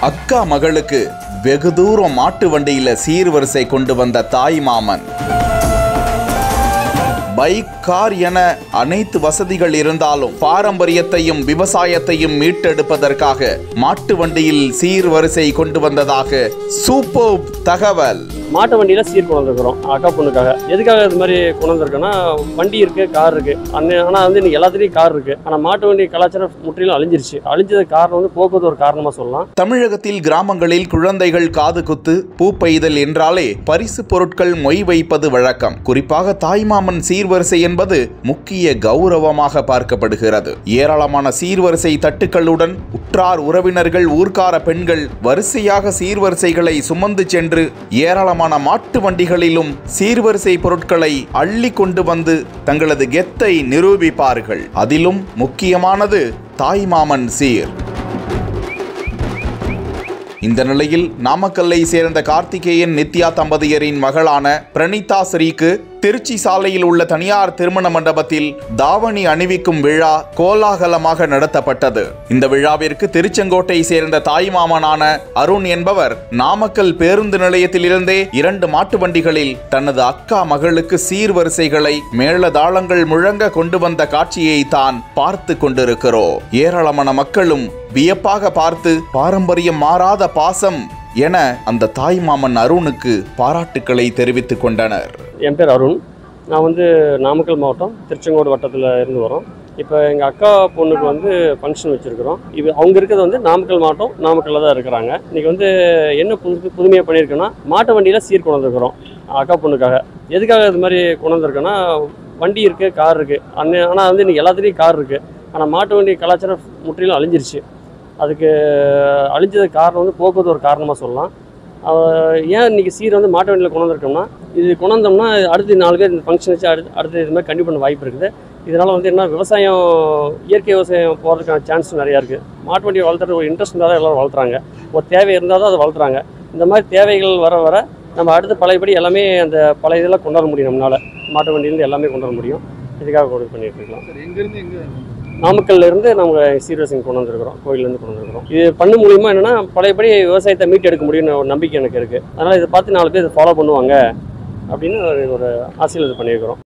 அக்கா மகளுக்கு வெகு தூரம் மாட்டு வண்டியில சீர்வரிசை கொண்டு வந்த தாய் மாமன் பைக் கார் என அனைத்து வசதிகள் இருந்தாலும் பாரம்பரியத்தையும் விவசாயத்தையும் மீட்டெடுப்பதற்காக மாட்டு வண்டியில் சீர்வரிசை கொண்டு வந்ததாக சூப்பர் தகவல் மாட்டு வண்டியில சீர் கொண்டு வந்திருக்கிறோம் அக்கா பொண்ணுக்காக எதுக்காக இது மாதிரி கொண்டு வந்திருக்கோன்னா வண்டி இருக்கு கார் இருக்கு அன்ன ஆனால் வந்து இன்னைக்கு எல்லாத்துலேயும் கார் இருக்கு ஆனால் மாட்டு வண்டி கலாச்சாரம் முற்றிலும் அழிஞ்சிருச்சு அழிஞ்சதுக்கு காரணம் வந்து போக்குவரத்து ஒரு காரணமா சொல்லலாம் தமிழகத்தில் கிராமங்களில் குழந்தைகள் காது குத்து பூ பெய்தல் என்றாலே பரிசு பொருட்கள் மொய் வைப்பது வழக்கம் குறிப்பாக தாய்மாமன் சீர்வரிசை என்பது முக்கிய கௌரவமாக பார்க்கப்படுகிறது ஏராளமான சீர்வரிசை தட்டுக்களுடன் உற்றார் உறவினர்கள் ஊர்க்கார பெண்கள் வரிசையாக சீர்வரிசைகளை சுமந்து சென்று ஏராளமான மாட்டு வண்டிகளிலும் சீர்வரிசை பொருட்களை அள்ளி கொண்டு வந்து தங்களது கெத்தை நிரூபிப்பார்கள் அதிலும் முக்கியமானது தாய்மாமன் சீர் இந்த நிலையில் நாமக்கல்லை சேர்ந்த கார்த்திகேயன் நித்யா தம்பதியரின் மகளான பிரணீதா ஸ்ரீக்கு திருச்சி சாலையில் உள்ள தனியார் திருமண மண்டபத்தில் தாவணி அணிவிக்கும் விழா கோலாகலமாக நடத்தப்பட்டது இந்த விழாவிற்கு திருச்செங்கோட்டை சேர்ந்த தாய்மாமனான அருண் என்பவர் நாமக்கல் பேருந்து நிலையத்திலிருந்தே இரண்டு மாட்டு வண்டிகளில் தனது அக்கா மகளுக்கு சீர்வரிசைகளை மேளதாளங்கள் முழங்க கொண்டு வந்த காட்சியை தான் பார்த்து கொண்டிருக்கிறோம் ஏராளமான மக்களும் வியப்பாக பார்த்து பாரம்பரியம் மாறாத பாசம் என அந்த தாய்மாமன் அருணுக்கு பாராட்டுக்களை தெரிவித்துக் கொண்டனர் என் பேர் அருண் நான் வந்து நாமக்கல் மாவட்டம் திருச்செங்கோடு வட்டத்தில் இருந்து வரோம் இப்போ எங்கள் அக்கா பொண்ணுக்கு வந்து ஃபங்க்ஷன் வச்சுருக்கிறோம் இது அவங்க இருக்கிறது வந்து நாமக்கல் மாவட்டம் நாமக்கல்ல தான் இருக்கிறாங்க இன்றைக்கி வந்து என்ன புது புதுமையாக பண்ணியிருக்கோன்னா மாட்டு வண்டியில் சீர் கொண்டு வந்திருக்கிறோம் அக்கா பொண்ணுக்காக எதுக்காக இது மாதிரி கொண்டு வந்திருக்கோன்னா வண்டி இருக்குது கார் இருக்குது அன்ன ஆனால் வந்து இன்றைக்கி எல்லாத்துலேயும் கார் இருக்குது ஆனால் மாட்டு வண்டி கலாச்சாரம் முற்றிலும் அழிஞ்சிருச்சு அதுக்கு அழிஞ்சதுக்கு காரணம் வந்து போக்குவரத்து ஒரு காரணமாக சொல்லலாம் அவ- ஏன் இன்னைக்கு சீர் வந்து மாட்டு வண்டியில் கொண்டு வந்திருக்கோம்னா இது கொண்டு வந்தோம்னா அடுத்து நாலு பேர் இந்த ஃபங்க்ஷன் வச்சு அடுத்து அடுத்து இது மாதிரி கண்டிப்பாக பண்ண வாய்ப்பு இருக்குது இதனால் வந்து என்ன விவசாயம் இயற்கை விவசாயம் போகிறதுக்கான சான்ஸ் நிறையா இருக்குது மாட்டு வண்டியை வளர்த்துறது ஒரு இன்ட்ரெஸ்ட் இருந்தால் தான் எல்லோரும் வளர்த்துறாங்க ஒரு தேவை இருந்தால் தான் அதை வளர்த்துறாங்க இந்த மாதிரி தேவைகள் வர வர நம்ம அடுத்து பழையபடி எல்லாமே அந்த பழைய இதெல்லாம் கொண்டு வர முடியும் நம்மளால் மாட்டு வண்டியிலேருந்து எல்லாமே கொண்டு வர முடியும் இதுக்காக கொண்டு பண்ணிட்டு இருக்கலாம் நாமக்கல்ல இருந்து நம்ம சீர்வரிசை கொண்டு வந்திருக்கிறோம் கோயிலேருந்து கொண்டு வந்திருக்கிறோம் இது பண்ண மூலியமா என்னன்னா பழையபடி விவசாயத்தை மீட்டு எடுக்க முடியும்னு ஒரு நம்பிக்கை எனக்கு இருக்கு அதனால இதை பார்த்து நாலு பேர் ஃபாலோ பண்ணுவாங்க அப்படின்னு ஒரு- ஒரு ஆசையில் இது பண்ணியிருக்கிறோம்